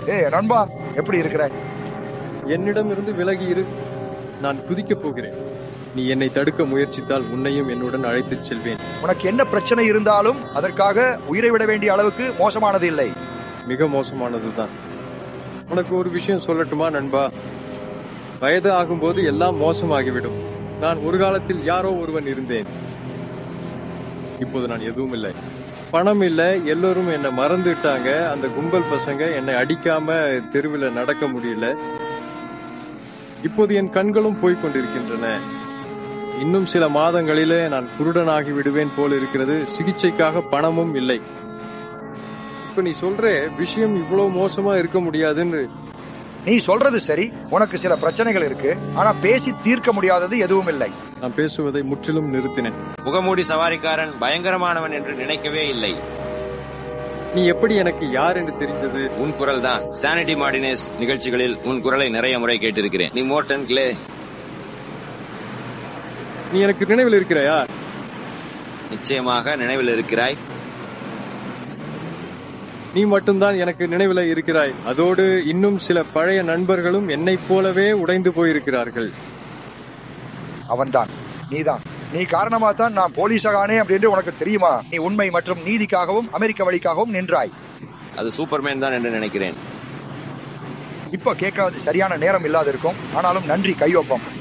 ஏ நண்பா எப்படி இருக்கிற என்னிடமிருந்து விலகி இரு நான் குதிக்கப் போகிறேன் நீ என்னை தடுக்க முயற்சித்தால் உன்னையும் என்னுடன் அழைத்துச் செல்வேன் உனக்கு என்ன பிரச்சனை இருந்தாலும் அதற்காக உயிரை விட வேண்டிய அளவுக்கு மோசமானது இல்லை மிக மோசமானதுதான் உனக்கு ஒரு விஷயம் சொல்லட்டுமா நண்பா வயது ஆகும்போது எல்லாம் மோசமாகிவிடும் நான் ஒரு காலத்தில் யாரோ ஒருவன் இருந்தேன் இப்போது நான் எதுவும் இல்லை பணம் இல்ல எல்லோரும் என்னை மறந்துட்டாங்க அந்த கும்பல் பசங்க என்னை அடிக்காம தெருவில் நடக்க முடியல இப்போது என் கண்களும் போய்க் கொண்டிருக்கின்றன இன்னும் சில மாதங்களிலே நான் குருடனாகி விடுவேன் போல் இருக்கிறது சிகிச்சைக்காக பணமும் இல்லை இப்ப நீ சொல்ற விஷயம் இவ்வளவு மோசமா இருக்க முடியாதுன்னு நீ சொல்றது சரி உனக்கு சில பிரச்சனைகள் இருக்கு ஆனா பேசி தீர்க்க முடியாதது எதுவும் இல்லை நான் பேசுவதை முற்றிலும் நிறுத்தினேன் முகமூடி சவாரிக்காரன் பயங்கரமானவன் என்று நினைக்கவே இல்லை நீ எப்படி எனக்கு யார் என்று தெரிந்தது உன் குரல் தான் சானிட்டி மார்டினேஸ் நிகழ்ச்சிகளில் உன் குரலை நிறைய முறை கேட்டிருக்கிறேன் நீ மோர்டன் கிளே நீ எனக்கு நினைவில் இருக்கிறாயா நிச்சயமாக நினைவில் இருக்கிறாய் நீ மட்டும்தான் எனக்கு நினைவில் இருக்கிறாய் அதோடு இன்னும் சில பழைய நண்பர்களும் என்னைப் போலவே உடைந்து போயிருக்கிறார்கள் அவன்தான் நீதான் நீ காரணமா தான் நான் போலீஸாகானே அப்படின்னு உனக்கு தெரியுமா நீ உண்மை மற்றும் நீதிக்காகவும் அமெரிக்க வழிக்காகவும் நின்றாய் அது சூப்பர்மேன் தான் என்று நினைக்கிறேன் இப்ப கேட்காது சரியான நேரம் இல்லாத இருக்கும் ஆனாலும் நன்றி கையொப்பம்